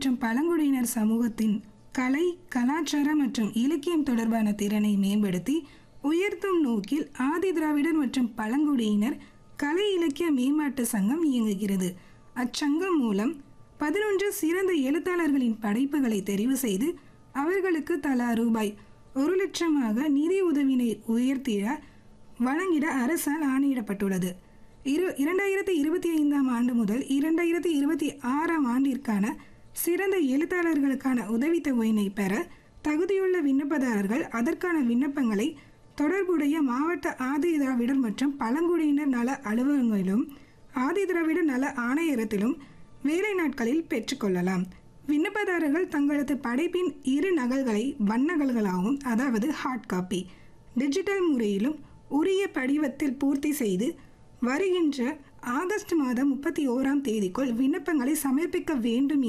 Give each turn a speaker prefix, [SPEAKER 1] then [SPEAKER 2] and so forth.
[SPEAKER 1] மற்றும் பழங்குடியினர் சமூகத்தின் கலை கலாச்சாரம் மற்றும் இலக்கியம் தொடர்பான திறனை மேம்படுத்தி உயர்த்தும் நோக்கில் ஆதி திராவிடர் மற்றும் பழங்குடியினர் கலை இலக்கிய மேம்பாட்டு சங்கம் இயங்குகிறது அச்சங்கம் மூலம் பதினொன்று சிறந்த எழுத்தாளர்களின் படைப்புகளை தெரிவு செய்து அவர்களுக்கு தலா ரூபாய் ஒரு லட்சமாக நிதி உதவினை உயர்த்திட வழங்கிட அரசால் ஆணையிடப்பட்டுள்ளது இரு இரண்டாயிரத்தி இருபத்தி ஐந்தாம் ஆண்டு முதல் இரண்டாயிரத்தி இருபத்தி ஆறாம் ஆண்டிற்கான சிறந்த எழுத்தாளர்களுக்கான உதவித்தொகையினை பெற தகுதியுள்ள விண்ணப்பதாரர்கள் அதற்கான விண்ணப்பங்களை தொடர்புடைய மாவட்ட ஆதி திராவிடர் மற்றும் பழங்குடியினர் நல அலுவலகங்களிலும் ஆதி திராவிடர் நல ஆணையரத்திலும் வேலை நாட்களில் பெற்றுக்கொள்ளலாம் விண்ணப்பதாரர்கள் தங்களது படைப்பின் இரு நகல்களை வண்ணகல்களாகவும் அதாவது ஹார்ட் காப்பி டிஜிட்டல் முறையிலும் உரிய படிவத்தில் பூர்த்தி செய்து வருகின்ற ஆகஸ்ட் மாதம் முப்பத்தி ஓராம் தேதிக்குள் விண்ணப்பங்களை சமர்ப்பிக்க வேண்டும்